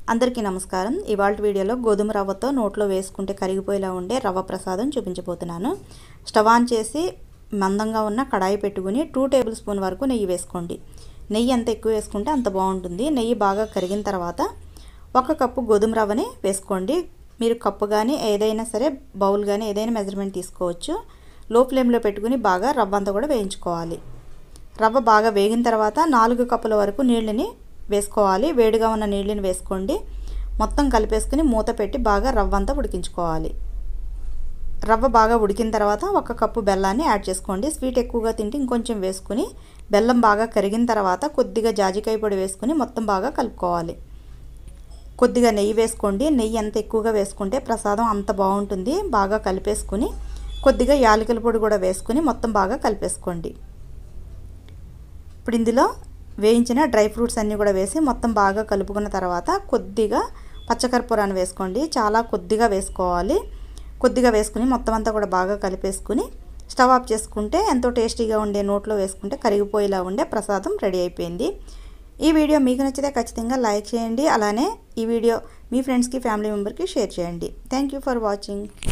అందరికీ నమస్కారం ఇవాళ వీడియోలో గోధుమ రవ్వతో నోట్లో వేసుకుంటే కరిగిపోయేలా ఉండే రవ్వ ప్రసాదం చూపించబోతున్నాను స్టవ్ ఆన్ చేసి మందంగా ఉన్న కడాయి పెట్టుకుని టూ టేబుల్ స్పూన్ వరకు నెయ్యి వేసుకోండి నెయ్యి ఎంత ఎక్కువ వేసుకుంటే అంత బాగుంటుంది నెయ్యి బాగా కరిగిన తర్వాత ఒక కప్పు గోధుమ రవ్వని వేసుకోండి మీరు కప్పు కానీ ఏదైనా సరే బౌల్ కానీ ఏదైనా మెజర్మెంట్ తీసుకోవచ్చు లో ఫ్లేమ్లో పెట్టుకుని బాగా రవ్వ అంతా కూడా వేయించుకోవాలి రవ్వ బాగా వేగిన తర్వాత నాలుగు కప్పుల వరకు నీళ్ళని వేసుకోవాలి వేడిగా ఉన్న నీళ్ళని వేసుకోండి మొత్తం కలిపేసుకుని మూత పెట్టి బాగా రవ్వ అంతా ఉడికించుకోవాలి రవ్వ బాగా ఉడికిన తర్వాత ఒక కప్పు బెల్లాన్ని యాడ్ చేసుకోండి స్వీట్ ఎక్కువగా తింటే ఇంకొంచెం వేసుకుని బెల్లం బాగా కరిగిన తర్వాత కొద్దిగా జాజికాయ పొడి వేసుకుని మొత్తం బాగా కలుపుకోవాలి కొద్దిగా నెయ్యి వేసుకోండి నెయ్యి ఎంత ఎక్కువగా వేసుకుంటే ప్రసాదం అంత బాగుంటుంది బాగా కలిపేసుకుని కొద్దిగా యాలకుల పొడి కూడా వేసుకుని మొత్తం బాగా కలిపేసుకోండి ఇప్పుడు ఇందులో వేయించిన డ్రై ఫ్రూట్స్ అన్నీ కూడా వేసి మొత్తం బాగా కలుపుకున్న తర్వాత కొద్దిగా పచ్చకర్పూరాన్ని వేసుకోండి చాలా కొద్దిగా వేసుకోవాలి కొద్దిగా వేసుకుని మొత్తం అంతా కూడా బాగా కలిపేసుకుని స్టవ్ ఆఫ్ చేసుకుంటే ఎంతో టేస్టీగా ఉండే నోట్లో వేసుకుంటే కరిగిపోయేలా ఉండే ప్రసాదం రెడీ అయిపోయింది ఈ వీడియో మీకు నచ్చితే ఖచ్చితంగా లైక్ చేయండి అలానే ఈ వీడియో మీ ఫ్రెండ్స్కి ఫ్యామిలీ మెంబర్కి షేర్ చేయండి థ్యాంక్ యూ ఫర్ వాచింగ్